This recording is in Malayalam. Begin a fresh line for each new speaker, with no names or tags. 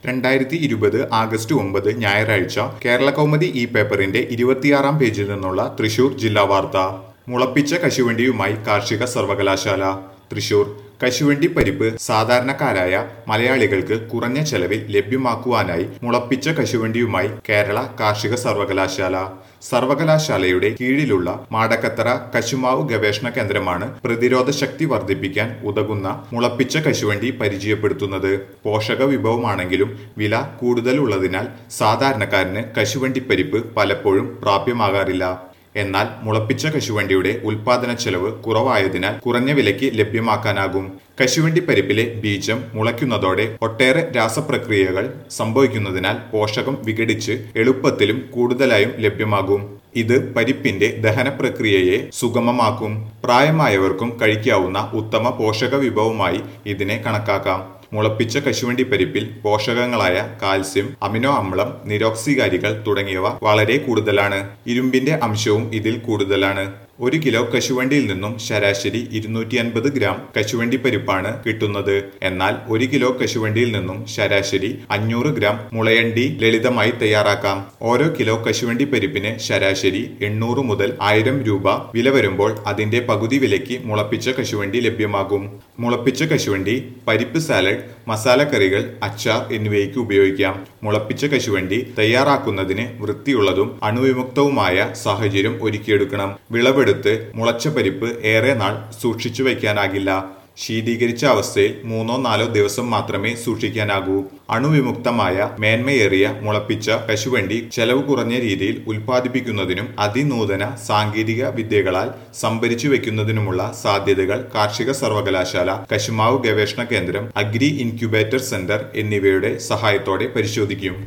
രണ്ടായിരത്തി ഇരുപത് ആഗസ്റ്റ് ഒമ്പത് ഞായറാഴ്ച കേരള കൗമുദി ഈ പേപ്പറിന്റെ ഇരുപത്തിയാറാം പേജിൽ നിന്നുള്ള തൃശൂർ ജില്ലാ വാർത്ത മുളപ്പിച്ച കശുവണ്ടിയുമായി കാർഷിക സർവകലാശാല തൃശൂർ കശുവണ്ടി പരിപ്പ് സാധാരണക്കാരായ മലയാളികൾക്ക് കുറഞ്ഞ ചെലവിൽ ലഭ്യമാക്കുവാനായി മുളപ്പിച്ച കശുവണ്ടിയുമായി കേരള കാർഷിക സർവകലാശാല സർവകലാശാലയുടെ കീഴിലുള്ള മാടക്കത്തറ കശുമാവ് ഗവേഷണ കേന്ദ്രമാണ് പ്രതിരോധ ശക്തി വർദ്ധിപ്പിക്കാൻ ഉതകുന്ന മുളപ്പിച്ച കശുവണ്ടി പരിചയപ്പെടുത്തുന്നത് പോഷക വിഭവമാണെങ്കിലും വില കൂടുതലുള്ളതിനാൽ സാധാരണക്കാരന് കശുവണ്ടി പരിപ്പ് പലപ്പോഴും പ്രാപ്യമാകാറില്ല എന്നാൽ മുളപ്പിച്ച കശുവണ്ടിയുടെ ഉൽപാദന ചെലവ് കുറവായതിനാൽ കുറഞ്ഞ വിലയ്ക്ക് ലഭ്യമാക്കാനാകും കശുവണ്ടി പരിപ്പിലെ ബീജം മുളയ്ക്കുന്നതോടെ ഒട്ടേറെ രാസപ്രക്രിയകൾ സംഭവിക്കുന്നതിനാൽ പോഷകം വിഘടിച്ച് എളുപ്പത്തിലും കൂടുതലായും ലഭ്യമാകും ഇത് പരിപ്പിന്റെ ദഹന പ്രക്രിയയെ സുഗമമാക്കും പ്രായമായവർക്കും കഴിക്കാവുന്ന ഉത്തമ പോഷക വിഭവമായി ഇതിനെ കണക്കാക്കാം മുളപ്പിച്ച കശുവണ്ടി പരിപ്പിൽ പോഷകങ്ങളായ കാൽസ്യം അമിനോ അമ്ലം നിരോക്സികാരികൾ തുടങ്ങിയവ വളരെ കൂടുതലാണ് ഇരുമ്പിന്റെ അംശവും ഇതിൽ കൂടുതലാണ് ഒരു കിലോ കശുവണ്ടിയിൽ നിന്നും ശരാശരി ഇരുന്നൂറ്റി അൻപത് ഗ്രാം കശുവണ്ടി പരിപ്പാണ് കിട്ടുന്നത് എന്നാൽ ഒരു കിലോ കശുവണ്ടിയിൽ നിന്നും ശരാശരി അഞ്ഞൂറ് ഗ്രാം മുളയണ്ടി ലളിതമായി തയ്യാറാക്കാം ഓരോ കിലോ കശുവണ്ടി പരിപ്പിന് ശരാശരി എണ്ണൂറ് മുതൽ ആയിരം രൂപ വില വരുമ്പോൾ അതിന്റെ പകുതി വിലയ്ക്ക് മുളപ്പിച്ച കശുവണ്ടി ലഭ്യമാകും മുളപ്പിച്ച കശുവണ്ടി പരിപ്പ് സാലഡ് മസാലക്കറികൾ അച്ചാർ എന്നിവയ്ക്ക് ഉപയോഗിക്കാം മുളപ്പിച്ച കശുവണ്ടി തയ്യാറാക്കുന്നതിന് വൃത്തിയുള്ളതും അണുവിമുക്തവുമായ സാഹചര്യം ഒരുക്കിയെടുക്കണം വിളവെടുത്ത് മുളച്ച പരിപ്പ് ഏറെ നാൾ സൂക്ഷിച്ചു വയ്ക്കാനാകില്ല ശീതീകരിച്ച അവസ്ഥയിൽ മൂന്നോ നാലോ ദിവസം മാത്രമേ സൂക്ഷിക്കാനാകൂ അണുവിമുക്തമായ മേന്മയേറിയ മുളപ്പിച്ച കശുവണ്ടി ചെലവ് കുറഞ്ഞ രീതിയിൽ ഉൽപ്പാദിപ്പിക്കുന്നതിനും അതിനൂതന സാങ്കേതിക വിദ്യകളാൽ സംഭരിച്ചു വെക്കുന്നതിനുമുള്ള സാധ്യതകൾ കാർഷിക സർവകലാശാല കശുമാവ് ഗവേഷണ കേന്ദ്രം അഗ്രി ഇൻക്യുബേറ്റർ സെന്റർ എന്നിവയുടെ സഹായത്തോടെ പരിശോധിക്കും